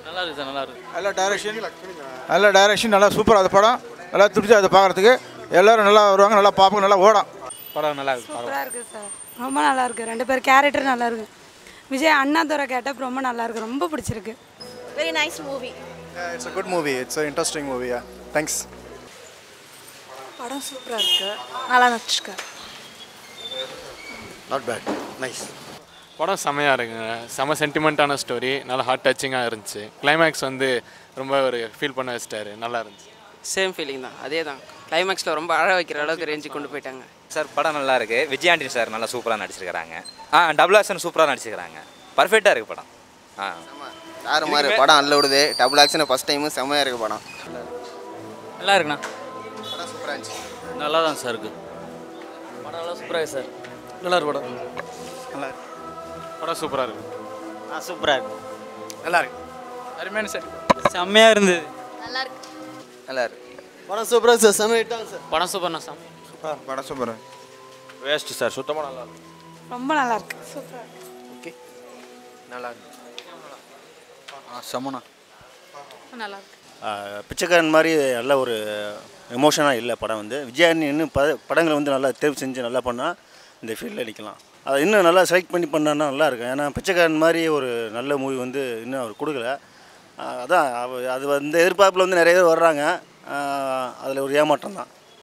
நல்லா இருக்கு சார் நல்லா இருக்கு நல்ல டைரக்ஷன் நல்ல டைரக்ஷன் நல்லா சூப்பராக அது படம் நல்லா திருப்தி அதை பார்க்குறதுக்கு எல்லோரும் நல்லா வருவாங்க நல்லா பார்ப்பாங்க நல்லா ஓடும் படம் நல்லா இருக்கு சூப்பராக இருக்குது சார் ரொம்ப நல்லா இருக்கு ரெண்டு பேர் கேரக்டர் நல்லா இருக்கு விஜய் அண்ணாதுரை கேட்டப் ரொம்ப நல்லா இருக்கு ரொம்ப பிடிச்சிருக்கு Very nice movie. Yeah, it's a good movie. It's an interesting movie. Yeah. Thanks. படம் சூப்பராக இருக்கு நல்லா நடிச்சிருக்க நாட் பேட் நைஸ் படம் செமையாக இருக்குங்க செம சென்டிமெண்ட்டான ஸ்டோரி நல்லா ஹார்ட் டச்சிங்காக இருந்துச்சு கிளைமேக்ஸ் வந்து ரொம்ப ஒரு ஃபீல் பண்ண வச்சிட்டாரு நல்லா இருந்துச்சு சேம் ஃபீலிங் தான் அதே தான் கிளைமேக்ஸில் ரொம்ப அழ வைக்கிற அளவுக்கு ரேஞ்சு கொண்டு போயிட்டாங்க சார் படம் நல்லா இருக்கு விஜயாண்டி சார் நல்லா சூப்பராக நடிச்சிருக்கிறாங்க ஆ டபுள் ஆக்ஷன் சூப்பராக நடிச்சிருக்கிறாங்க பர்ஃபெக்டாக இருக்கு படம் ஆ வேறு மாதிரி படம் அல்ல விடுது டபுள் ஆக்ஷன் ஃபஸ்ட் டைமு செம்மையாக இருக்குது படம் நல்லா இருக்குண்ணா படம் சூப்பராக இருந்துச்சு நல்லா தான் சார் இருக்கு படம் நல்லா சூப்பராக இருக்கு சார் நல்லா இருக்கு படம் நல்லா படம் சூப்பராக இருக்கு ஆ சூப்பராக இருக்கு நல்லா இருக்கு அருமையான சார் செம்மையாக இருந்தது நல்லா இருக்கு நல்லா இருக்கு படம் சூப்பராக சார் செம ஹிட்டாங்க சார் படம் சூப்பர்ண்ணா சாமி படம் சூப்பராக வேஸ்ட் சார் சுத்தமாக நல்லா இருக்கு ரொம்ப நல்லா இருக்கு சூப்பராக ஓகே நல்லா இருக்கு செம்மண்ணா நல்லா இருக்கு பிச்சைக்காரன் மாதிரி நல்ல ஒரு எமோஷனாக இல்லை படம் வந்து விஜயானி இன்னும் ப படங்களை வந்து நல்லா தேர்வு செஞ்சு நல்லா பண்ணால் இந்த ஃபீல்டில் நிற்கலாம் அதை இன்னும் நல்லா செலக்ட் பண்ணி பண்ணான்னா நல்லா இருக்கும் ஏன்னா பிச்சைக்காரன் மாதிரி ஒரு நல்ல மூவி வந்து இன்னும் அவர் கொடுக்கல ஆஹ் அதான் அவ- அது வந்து எதிர்பார்ப்பில் வந்து நிறைய பேர் வர்றாங்க அதில் ஒரு ஏமாற்றம் தான்